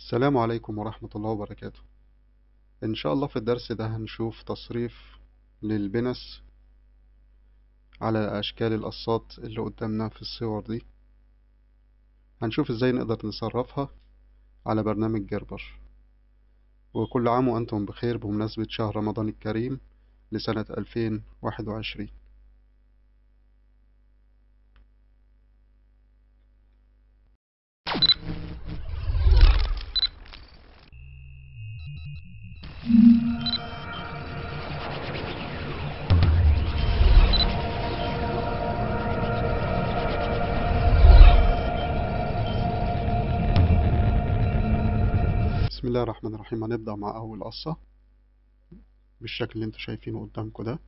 السلام عليكم ورحمة الله وبركاته إن شاء الله في الدرس ده هنشوف تصريف للبنس على أشكال القصات اللي قدامنا في الصور دي هنشوف إزاي نقدر نصرفها على برنامج جربر وكل عام وأنتم بخير بمناسبة شهر رمضان الكريم لسنة 2021 بسم الله الرحمن الرحيم هنبدأ مع أول قصة بالشكل اللي انتوا شايفينه قدامكم ده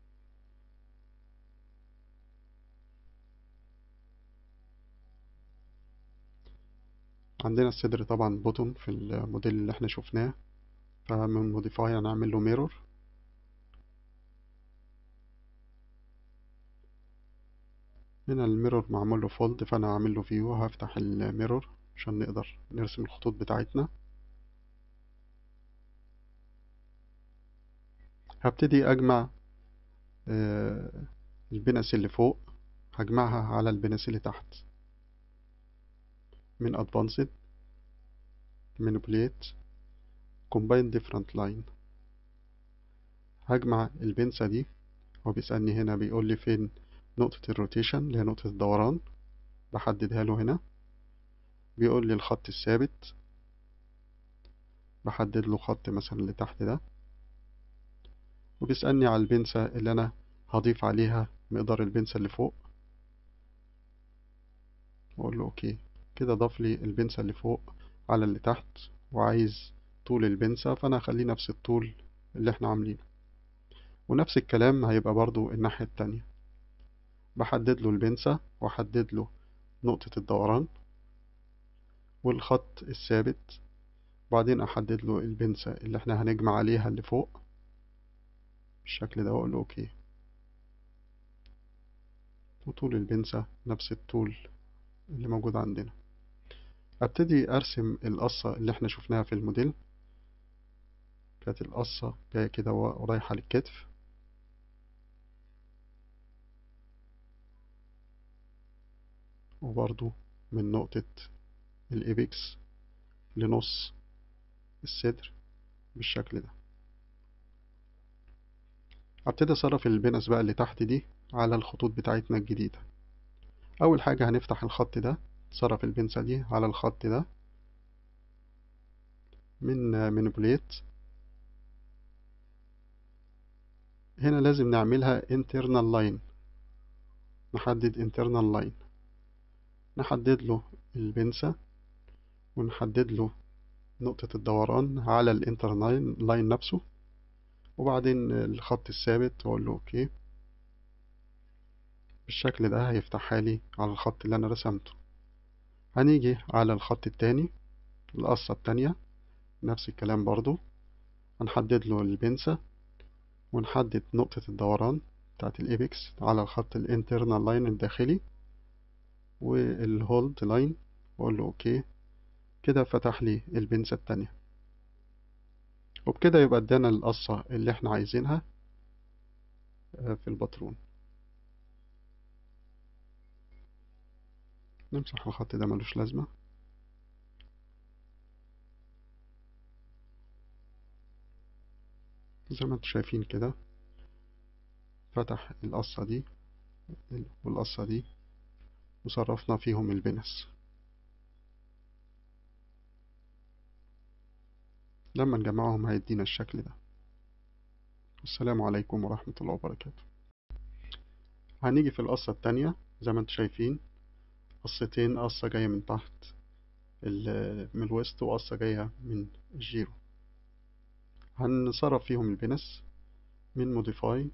عندنا الصدر طبعا بوتوم في الموديل اللي احنا شفناه فمن موديفاي هنعمل له ميرور هنا الميرور معمول له فولد فانا هعمل له فيو هفتح الميرور عشان نقدر نرسم الخطوط بتاعتنا هبتدي اجمع البنس اللي فوق هجمعها على البنس اللي تحت من advanced manipulate combine different line هجمع البنسة دي هو بيسألني هنا بيقول لي فين نقطة الروتيشن اللي هي نقطة الدوران بحددها له هنا بيقول لي الخط الثابت بحدد له خط مثلا اللي تحت ده وبيسألني على البنسة اللي أنا هضيف عليها مقدار البنسة اللي فوق وأقول له أوكي كده ضاف لي البنسة اللي فوق على اللي تحت وعايز طول البنسة فأنا هخليه نفس الطول اللي احنا عاملينه ونفس الكلام هيبقى برضو الناحية التانية بحدد له البنسة وأحدد له نقطة الدوران والخط الثابت وبعدين أحدد له البنسة اللي احنا هنجمع عليها اللي فوق بالشكل ده وأقول له أوكي وطول البنسة نفس الطول اللي موجود عندنا ابتدي ارسم القصة اللي احنا شفناها في الموديل كانت القصة جاية كده ورايحة للكتف وبرضو من نقطة الإيبكس لنص الصدر بالشكل ده ابتدي اصرف البنس بقى اللي تحت دي على الخطوط بتاعتنا الجديدة اول حاجة هنفتح الخط ده صرف البنسة دي على الخط ده من منبليت هنا لازم نعملها internal line نحدد internal line نحدد له البنسة ونحدد له نقطة الدوران على الانترنال لاين نفسه وبعدين الخط الثابت واقول له اوكي بالشكل ده هيفتحها لي على الخط اللي انا رسمته هنيجي على الخط التاني القصة التانية نفس الكلام برضو هنحدد له البنسة ونحدد نقطة الدوران بتاعت الإيبكس على الخط الانترنال لاين الداخلي والهولد لاين واقول له اوكي كده فتح لي البنسة التانية وبكده يبقى ادانا القصة اللي احنا عايزينها في الباترون نمسح الخط ده ملوش لازمة زي ما انتم شايفين كده فتح القصة دي والقصة دي وصرفنا فيهم البنس لما نجمعهم هيدينا الشكل ده السلام عليكم ورحمة الله وبركاته هنيجي في القصة التانية زي ما انتم شايفين قصتين قصة جاية من تحت من الوسط وقصة جاية من الجيرو هنصرف فيهم البنس من موديفاي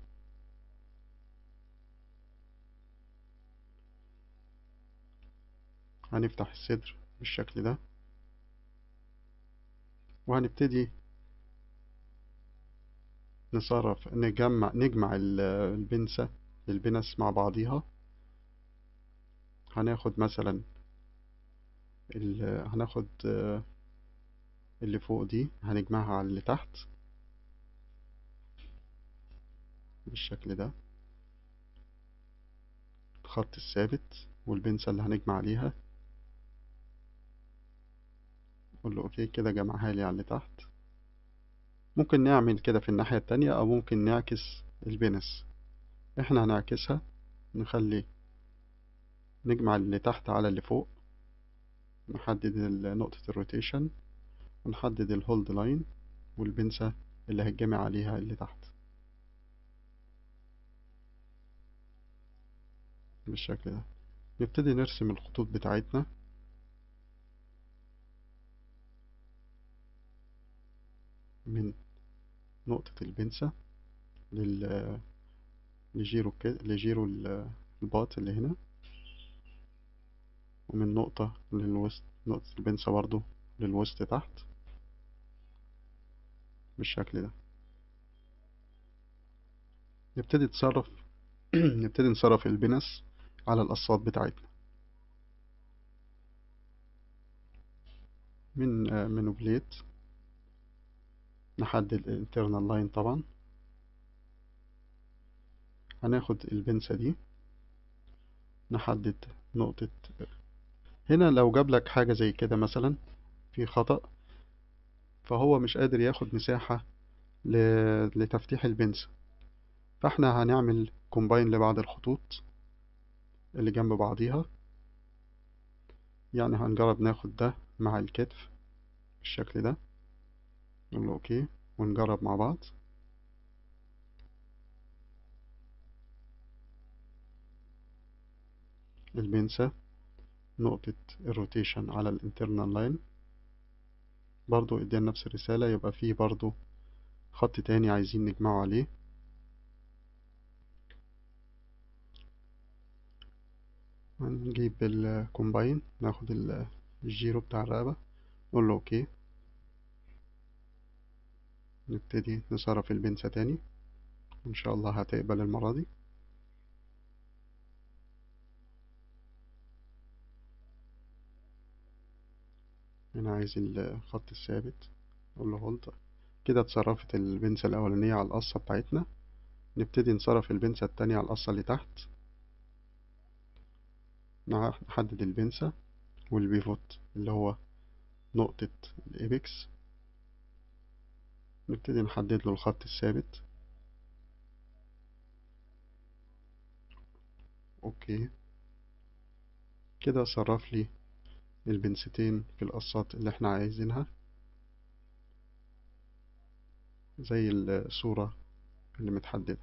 هنفتح الصدر بالشكل ده وهنبتدي نصرف نجمع نجمع البنسة البنس مع بعضيها هناخد مثلا ال... هناخد اللي فوق دي هنجمعها على اللي تحت بالشكل ده الخط الثابت والبنسة اللي هنجمع عليها نقول له اوكي كده جمعها لي على اللي تحت ممكن نعمل كده في الناحية التانية او ممكن نعكس البنس احنا هنعكسها نخلي نجمع اللي تحت على اللي فوق نحدد نقطة الروتيشن ونحدد الهولد لاين والبنسة اللي هتجمع عليها اللي تحت بالشكل ده نبتدي نرسم الخطوط بتاعتنا من نقطة البنسة لل لجيرو كده لجيرو الباط اللي هنا ومن نقطة للوسط نقطة البنسة برضو للوسط تحت بالشكل ده نبتدي نتصرف نبتدي نصرف البنس على القصات بتاعتنا من منو بليت نحدد الانترنال لاين طبعا هناخد البنسة دي نحدد نقطة هنا لو جاب لك حاجة زي كده مثلا في خطأ فهو مش قادر ياخد مساحة لتفتيح البنسة فاحنا هنعمل كومباين لبعض الخطوط اللي جنب بعضيها يعني هنجرب ناخد ده مع الكتف بالشكل ده نقول له اوكي ونجرب مع بعض البنسة نقطة الروتيشن على الانترنال لاين برضو ادينا نفس الرسالة يبقى فيه برضو خط تاني عايزين نجمعه عليه هنجيب الكومباين ناخد الجيرو بتاع الرقبة نقول له اوكي نبتدي نصرف البنسة تاني ان شاء الله هتقبل المرة دي هنا عايز الخط الثابت اقول له هولد كده اتصرفت البنسة الاولانية على القصة بتاعتنا نبتدي نصرف البنسة التانية على القصة اللي تحت نحدد البنسة والبيفوت اللي هو نقطة الإبكس نبتدي نحدد له الخط الثابت اوكي كده صرف لي البنستين في القصات اللي احنا عايزينها زي الصورة اللي متحددة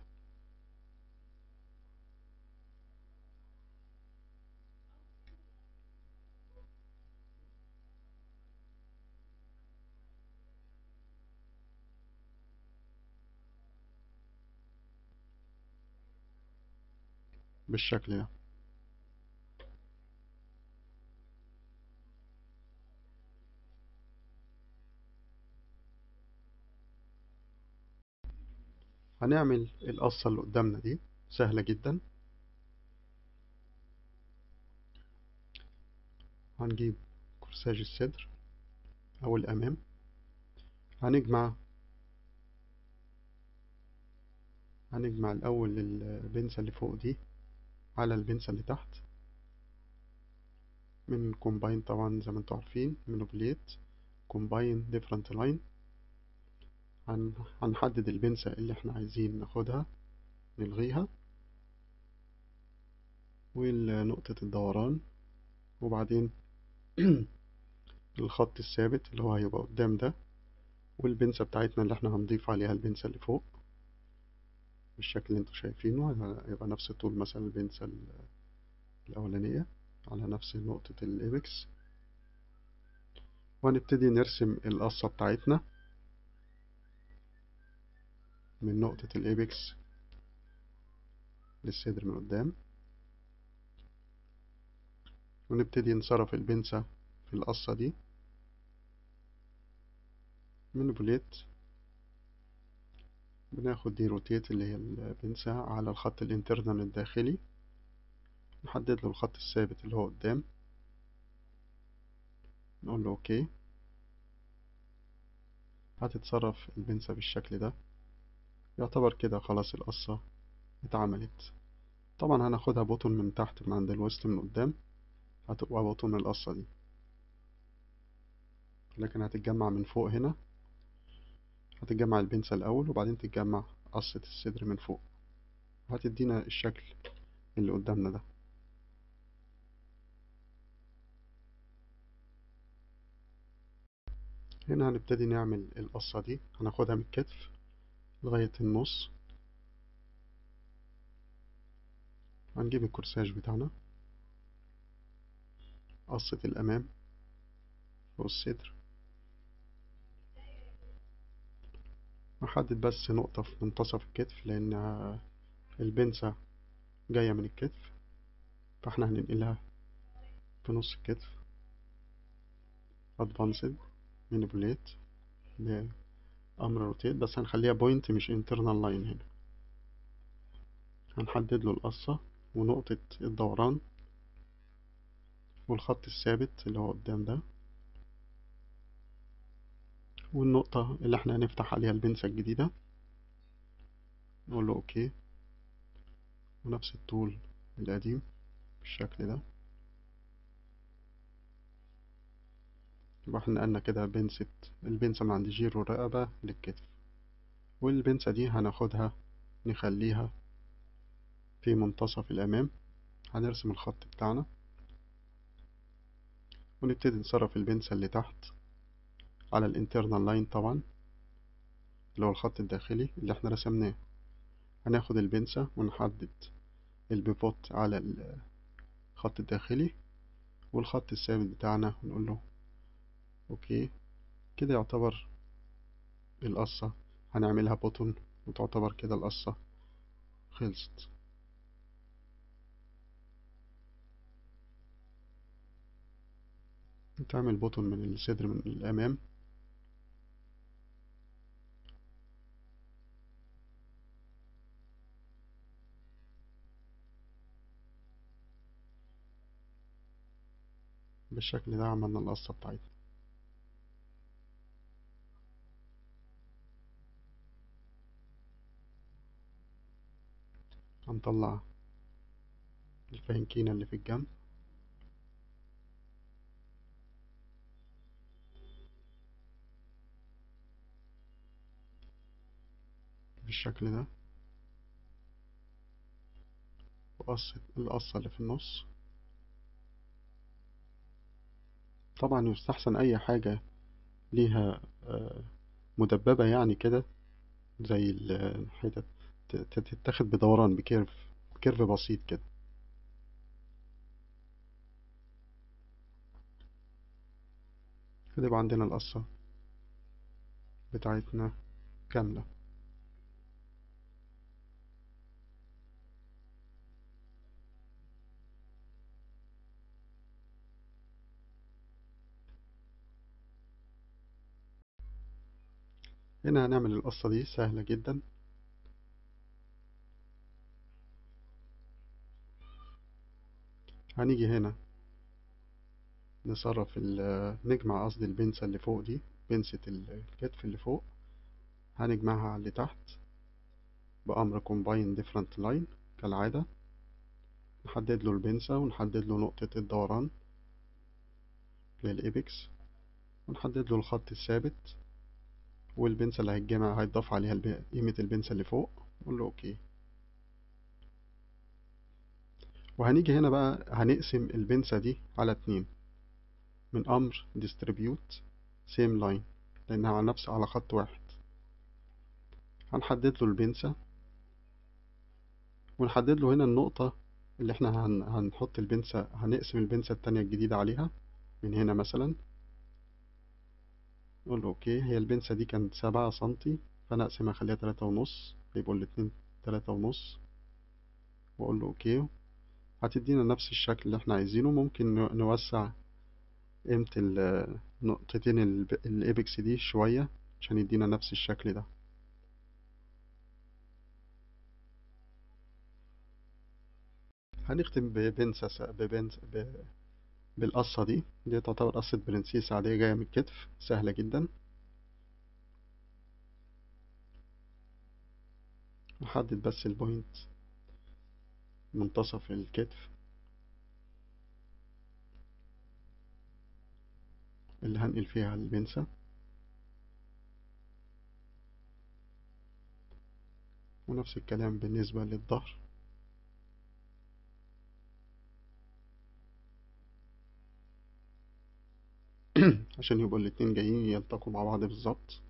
بالشكل ده هنعمل القصة اللي قدامنا دي سهلة جدا هنجيب كورساج الصدر أو الأمام هنجمع هنجمع الأول البنسة اللي فوق دي على البنسة اللي تحت من كومباين طبعا زي ما انتوا عارفين من بليت كومباين ديفرنت لاين هنحدد البنسة اللي احنا عايزين ناخدها نلغيها ونقطة الدوران وبعدين الخط الثابت اللي هو هيبقى قدام ده والبنسة بتاعتنا اللي احنا هنضيف عليها البنسة اللي فوق بالشكل اللي انتوا شايفينه هيبقى نفس طول مثلا البنسة الأولانية على نفس نقطة الإبكس وهنبتدي نرسم القصة بتاعتنا من نقطة الإبكس للصدر من قدام ونبتدي نصرف البنسة في القصة دي من بوليت بناخد دي روتيت اللي هي البنسة على الخط الانترنال الداخلي نحدد له الخط الثابت اللي هو قدام نقول له اوكي هتتصرف البنسة بالشكل ده يعتبر كده خلاص القصة اتعملت طبعا هناخدها بوتون من تحت من عند الوسط من قدام هتبقى بوتون القصة دي لكن هتتجمع من فوق هنا هتتجمع البنسة الأول وبعدين تتجمع قصة الصدر من فوق هتدينا الشكل اللي قدامنا ده هنا هنبتدي نعمل القصة دي هناخدها من الكتف لغاية النص هنجيب الكورساج بتاعنا قصة الأمام فوق الصدر نحدد بس نقطة في منتصف الكتف لأن البنسة جاية من الكتف فاحنا هننقلها في نص الكتف advanced manipulate بأمر روتيت بس هنخليها بوينت مش internal line هنا هنحدد له القصة ونقطة الدوران والخط الثابت اللي هو قدام ده والنقطة اللي احنا هنفتح عليها البنسة الجديدة نقول له اوكي ونفس الطول القديم بالشكل ده يبقى احنا نقلنا كده بنسة البنسة من عند جيرو الرقبة للكتف والبنسة دي هناخدها نخليها في منتصف الأمام هنرسم الخط بتاعنا ونبتدي نصرف البنسة اللي تحت على الانترنال لاين طبعا اللي هو الخط الداخلي اللي احنا رسمناه هناخد البنسة ونحدد البيفوت على الخط الداخلي والخط الثابت بتاعنا ونقول له اوكي كده يعتبر القصة هنعملها بوتون وتعتبر كده القصة خلصت تعمل بوتون من الصدر من الأمام بالشكل ده عملنا القصة بتاعتنا هنطلع الفهنكينة اللي في الجنب بالشكل ده وقصة القصة اللي في النص طبعا يستحسن أي حاجة ليها مدببة يعني كده زي الحتت تتاخد بدوران بكيرف بكيرف بسيط كده كده يبقى عندنا القصة بتاعتنا كاملة هنا هنعمل القصة دي سهلة جدا هنيجي هنا نصرف نجمع قصدي البنسة اللي فوق دي بنسة الكتف اللي فوق هنجمعها على اللي تحت بأمر combine different line كالعادة نحدد له البنسة ونحدد له نقطة الدوران للإبكس ونحدد له الخط الثابت والبنسة اللي هيتجمع هيتضاف عليها قيمة البنسة اللي فوق نقول له اوكي وهنيجي هنا بقى هنقسم البنسة دي على اتنين من أمر distribute same line لأنها على نفس على خط واحد هنحدد له البنسة ونحدد له هنا النقطة اللي احنا هن... هنحط البنسة هنقسم البنسة التانية الجديدة عليها من هنا مثلا نقول له اوكي هي البنسة دي كانت سبعة سنتي فانا اقسمها اخليها تلاتة ونص يبقوا الاتنين تلاتة ونص واقول له اوكي هتدينا نفس الشكل اللي احنا عايزينه ممكن نوسع قيمة النقطتين الابكس دي شوية عشان يدينا نفس الشكل ده هنختم ببنسة ببنس ب... بالقصة دي دي تعتبر قصة برنسيس عادية جاية من الكتف سهلة جدا نحدد بس البوينت منتصف الكتف اللي هنقل فيها البنسة ونفس الكلام بالنسبة للظهر عشان يبقوا الاتنين جايين يلتقوا مع بعض بالظبط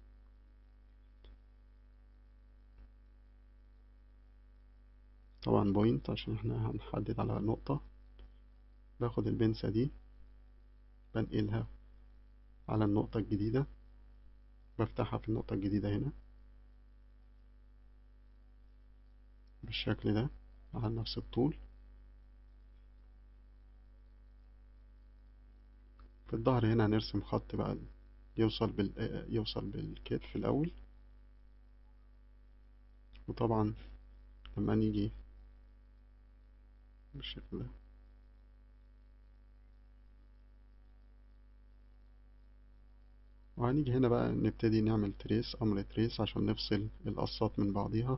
طبعا بوينت عشان احنا هنحدد على نقطة باخد البنسة دي بنقلها على النقطة الجديدة بفتحها في النقطة الجديدة هنا بالشكل ده على نفس الطول في الظهر هنا هنرسم خط بقى يوصل بال يوصل بالكتف الأول وطبعا لما نيجي بالشكل ده وهنيجي هنا بقى نبتدي نعمل تريس أمر تريس عشان نفصل القصات من بعضيها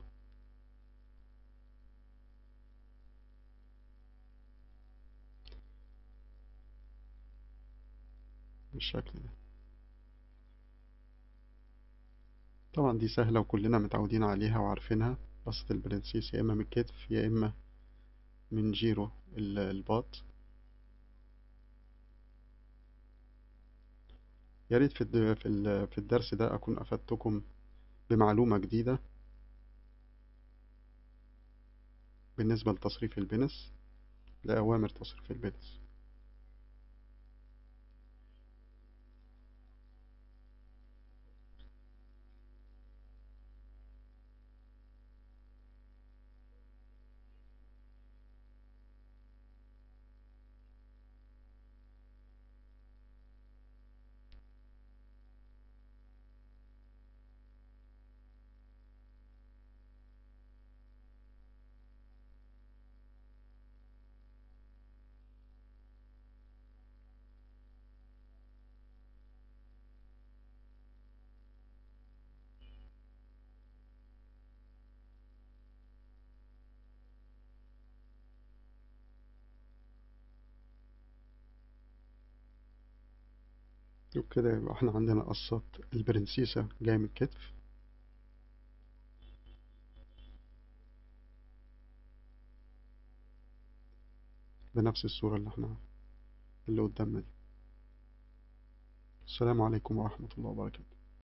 بالشكل ده طبعا دي سهلة وكلنا متعودين عليها وعارفينها قصة البرنسيس يا إما من الكتف يا إما من جيرو الباط يا ريت في في الدرس ده أكون أفدتكم بمعلومة جديدة بالنسبة لتصريف البنس لأوامر تصريف البنس وبكده يبقى احنا عندنا قصات البرنسيسة جاية من الكتف بنفس الصورة اللي احنا اللي قدامنا دي السلام عليكم ورحمة الله وبركاته